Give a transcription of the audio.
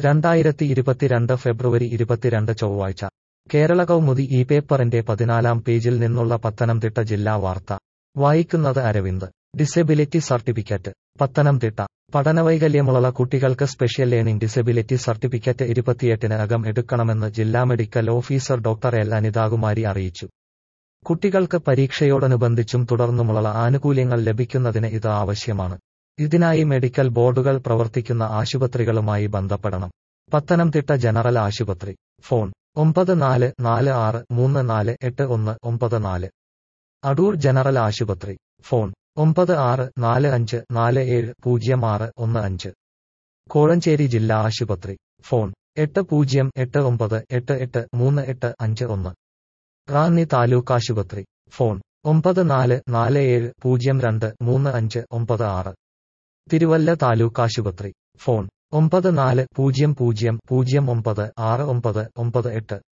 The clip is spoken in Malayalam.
രണ്ടായിരത്തി ഇരുപത്തിരണ്ട് ഫെബ്രുവരി ഇരുപത്തിരണ്ട് ചൊവ്വാഴ്ച കേരള കൗമുദി ഈ പേപ്പറിന്റെ പതിനാലാം പേജിൽ നിന്നുള്ള പത്തനംതിട്ട ജില്ലാ വാർത്ത വായിക്കുന്നത് അരവിന്ദ് ഡിസെബിലിറ്റി സർട്ടിഫിക്കറ്റ് പത്തനംതിട്ട പഠനവൈകല്യമുള്ള കുട്ടികൾക്ക് സ്പെഷ്യൽ ലേണിംഗ് ഡിസെബിലിറ്റി സർട്ടിഫിക്കറ്റ് ഇരുപത്തിയെട്ടിന് അകം എടുക്കണമെന്ന് ജില്ലാ medical officer doctor L Anithakumari അറിയിച്ചു കുട്ടികൾക്ക് പരീക്ഷയോടനുബന്ധിച്ചും തുടർന്നുമുള്ള ആനുകൂല്യങ്ങൾ ലഭിക്കുന്നതിന് ഇത് ആവശ്യമാണ് ഇതിനായി മെഡിക്കൽ ബോർഡുകൾ പ്രവർത്തിക്കുന്ന ആശുപത്രികളുമായി ബന്ധപ്പെടണം പത്തനംതിട്ട ജനറൽ ആശുപത്രി ഫോൺ ഒമ്പത് നാല് നാല് ആറ് മൂന്ന് നാല് എട്ട് ഒന്ന് ഒമ്പത് നാല് അടൂർ ജനറൽ ആശുപത്രി ഫോൺ ഒമ്പത് ആറ് നാല് അഞ്ച് നാല് ഏഴ് പൂജ്യം ആറ് ഒന്ന് അഞ്ച് കോഴഞ്ചേരി ജില്ലാ ആശുപത്രി ഫോൺ എട്ട് പൂജ്യം എട്ട് ഒമ്പത് എട്ട് എട്ട് മൂന്ന് എട്ട് അഞ്ച് ഒന്ന് റാന്നി താലൂക്ക് ആശുപത്രി ഫോൺ ഒമ്പത് നാല് നാല് ഏഴ് പൂജ്യം രണ്ട് മൂന്ന് അഞ്ച് ഒമ്പത് ആറ് തിരുവല്ല താലൂക്ക് ആശുപത്രി ഫോൺ ഒമ്പത് നാല് പൂജ്യം പൂജ്യം പൂജ്യം ഒമ്പത് ആറ് ഒമ്പത് ഒമ്പത് എട്ട്